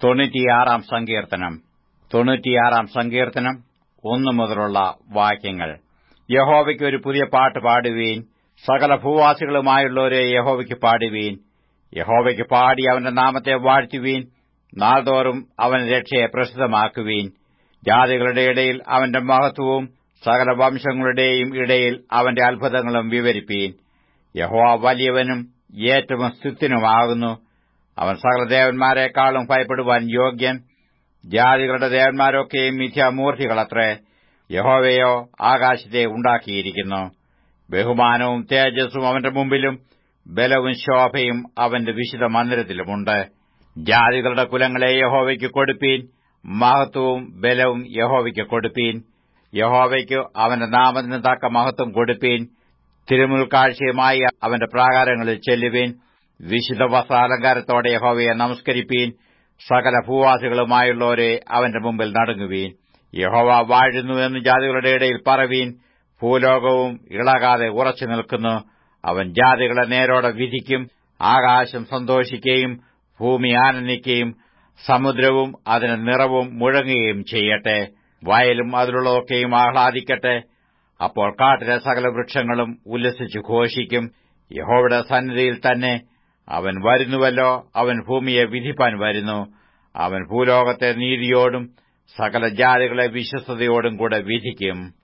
തൊണ്ണൂറ്റിയാറാം സങ്കീർത്തനം തൊണ്ണൂറ്റിയാറാം സങ്കീർത്തനം ഒന്നു മുതലുള്ള വാക്യങ്ങൾ യഹോവയ്ക്ക് ഒരു പുതിയ പാട്ട് പാടുവീൻ സകല ഭൂവാസികളുമായുള്ളവരെ യഹോവയ്ക്ക് പാടുവീൻ യഹോവയ്ക്ക് പാടി അവന്റെ നാമത്തെ വാഴ്ത്തുവീൻ നാൾതോറും അവന്റെ രക്ഷയെ പ്രസിദ്ധമാക്കുവീൻ ജാതികളുടെ ഇടയിൽ അവന്റെ മഹത്വവും സകല വംശങ്ങളുടെയും ഇടയിൽ അവന്റെ അത്ഭുതങ്ങളും വിവരിപ്പീൻ യഹോവ വലിയവനും ഏറ്റവും സ്തുത്യനുമാകുന്നു അവൻ സകല ദേവന്മാരെക്കാളും ഭയപ്പെടുവാൻ യോഗ്യൻ ജാതികളുടെ ദേവന്മാരൊക്കെയും മിഥ്യാമൂർത്തികളത്രേ യഹോവയോ ആകാശത്തെ ഉണ്ടാക്കിയിരിക്കുന്നു ബഹുമാനവും തേജസ്സും അവന്റെ മുമ്പിലും ബലവും ശോഭയും അവന്റെ വിശുദ്ധ മന്ദിരത്തിലുമുണ്ട് ജാതികളുടെ കുലങ്ങളെ യഹോവയ്ക്ക് കൊടുപ്പീൻ മഹത്വവും ബലവും യഹോവയ്ക്ക് കൊടുപ്പീൻ യഹോവയ്ക്ക് അവന്റെ നാമത്തിന് തക്ക മഹത്വം കൊടുപ്പീൻ തിരുമുൽക്കാഴ്ചയുമായി അവന്റെ പ്രാകാരങ്ങളിൽ ചെല്ലുവീൻ വിശുദ്ധ വസ്ത്രാലങ്കാരത്തോടെ യഹോവയെ നമസ്കരിപ്പീൻ സകല ഭൂവാസികളുമായുള്ളവരെ അവന്റെ മുമ്പിൽ നടുങ്ങുവീൻ യഹോവ വാഴുന്നു എന്ന് ജാതികളുടെ ഇടയിൽ പറവീൻ ഭൂലോകവും ഇളകാതെ ഉറച്ചു നിൽക്കുന്നു അവൻ ജാതികളെ നേരോടെ വിധിക്കും ആകാശം സന്തോഷിക്കുകയും ഭൂമി ആനന്ദിക്കുകയും സമുദ്രവും അതിന് നിറവും മുഴങ്ങുകയും ചെയ്യട്ടെ വയലും അതിലുള്ളതൊക്കെയും ആഹ്ലാദിക്കട്ടെ അപ്പോൾ കാട്ടിലെ സകല വൃക്ഷങ്ങളും ഉല്ലസിച്ചു ഘോഷിക്കും യഹോവയുടെ സന്നിധിയിൽ തന്നെ അവൻ വരുന്നുവല്ലോ അവൻ ഭൂമിയെ വിധിപ്പാൻ വരുന്നു അവൻ ഭൂലോകത്തെ നീതിയോടും സകല ജാതികളെ വിശ്വസ്തയോടും കൂടെ വിധിക്കും